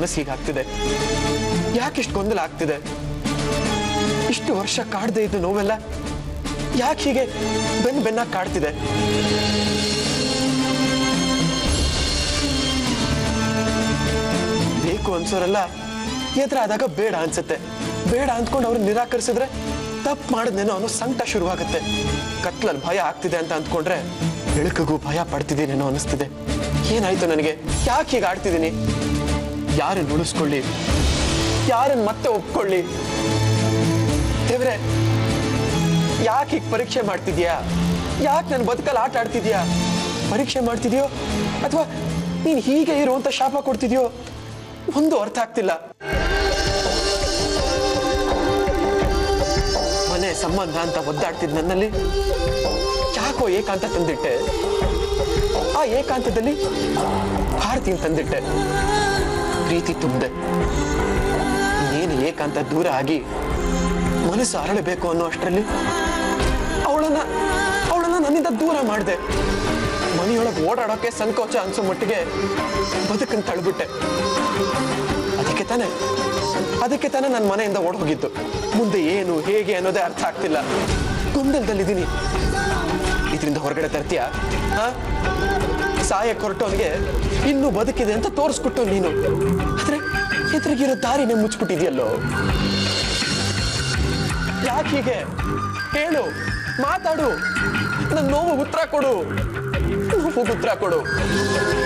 ಮನಸ್ಸು ಹೀಗಾಗ್ತಿದೆ ಯಾಕಿಷ್ಟು ಗೊಂದಲ ಆಗ್ತಿದೆ ಇಷ್ಟು ವರ್ಷ ಕಾಡದೆ ಇದ್ದು ನೋವೆಲ್ಲ ಯಾಕೆ ಹೀಗೆ ಬೆನ್ ಬೆನ್ನಾಗಿ ಕಾಡ್ತಿದೆ ಬೇಕು ಅನ್ಸೋರೆಲ್ಲ ಎದುರಾದಾಗ ಬೇಡ ಅನ್ಸುತ್ತೆ ಬೇಡ ಅಂದ್ಕೊಂಡು ಅವ್ರನ್ನ ನಿರಾಕರಿಸಿದ್ರೆ ತಪ್ಪು ಮಾಡಿದ್ನೇನೋ ಅನ್ನೋ ಸಂಕಟ ಶುರುವಾಗುತ್ತೆ ಕತ್ಲಲ್ಲಿ ಭಯ ಆಗ್ತಿದೆ ಅಂತ ಅಂದ್ಕೊಂಡ್ರೆ ಬೆಳಕಿಗೂ ಭಯ ಪಡ್ತಿದ್ದೀನೇನೋ ಅನಿಸ್ತಿದೆ ಏನಾಯ್ತು ನನಗೆ ಯಾಕೆ ಹೀಗೆ ಆಡ್ತಿದ್ದೀನಿ ಯಾರನ್ನ ಉಳಿಸ್ಕೊಳ್ಳಿ ಯಾರನ್ನ ಮತ್ತೆ ಒಪ್ಕೊಳ್ಳಿ ದೇವ್ರೆ ಯಾಕೆ ಹೀಗೆ ಪರೀಕ್ಷೆ ಮಾಡ್ತಿದ್ಯಾ ಯಾಕೆ ನನ್ನ ಬದುಕಲ್ಲಿ ಆಟ ಆಡ್ತಿದ್ಯಾ ಪರೀಕ್ಷೆ ಮಾಡ್ತಿದ್ಯೋ ಅಥವಾ ನೀನು ಹೀಗೆ ಇರು ಅಂತ ಶಾಪ ಕೊಡ್ತಿದ್ಯೋ ಒಂದು ಅರ್ಥ ಆಗ್ತಿಲ್ಲ ಮನೆ ಸಂಬಂಧ ಅಂತ ಒದ್ದಾಡ್ತಿದ್ ನನ್ನಲ್ಲಿ ಯಾಕೋ ಏಕಾಂತ ತಂದಿಟ್ಟೆ ಆ ಏಕಾಂತದಲ್ಲಿ ಭಾರತೀನ್ ತಂದಿಟ್ಟೆ ಪ್ರೀತಿ ತುಂಬಿದೆ ನೀನು ಏಕಾಂತ ದೂರ ಆಗಿ ಮನಸ್ಸು ಅರಳಬೇಕು ಅನ್ನೋ ಅಷ್ಟರಲ್ಲಿ ಅವಳನ್ನ ಅವಳನ್ನ ನನ್ನಿಂದ ದೂರ ಮಾಡಿದೆ ಮನೆಯೊಳಗೆ ಓಡಾಡೋಕೆ ಸಂಕೋಚ ಅನ್ಸೋ ಮಟ್ಟಿಗೆ ಬದುಕನ್ನ ತಳ್ಬಿಟ್ಟೆ ಅದಕ್ಕೆ ತಾನೆ ಅದಕ್ಕೆ ತಾನೆ ನನ್ನ ಮನೆಯಿಂದ ಓಡ್ ಹೋಗಿದ್ದು ಮುಂದೆ ಏನು ಹೇಗೆ ಅನ್ನೋದೇ ಅರ್ಥ ಆಗ್ತಿಲ್ಲ ಗೊಂದಲದಲ್ಲಿದ್ದೀನಿ ಇದರಿಂದ ಹೊರಗಡೆ ತರ್ತೀಯಾ ಹಾ ಸಾಯಕ್ ಹೊರಟೋನ್ಗೆ ಇನ್ನೂ ಬದುಕಿದೆ ಅಂತ ತೋರಿಸ್ಕೊಟ್ಟು ನೀನು ಆದ್ರೆ ಎದುರಿಗಿರೋ ದಾರಿನೇ ಮುಚ್ಚಿಬಿಟ್ಟಿದ್ಯಲ್ಲೋ ಯಾಕೆ ಹೀಗೆ ಹೇಳು ಮಾತಾಡು ನನ್ನ ನೋವು ಉತ್ತರ ಕೊಡು ನೋವು ಉತ್ತರ ಕೊಡು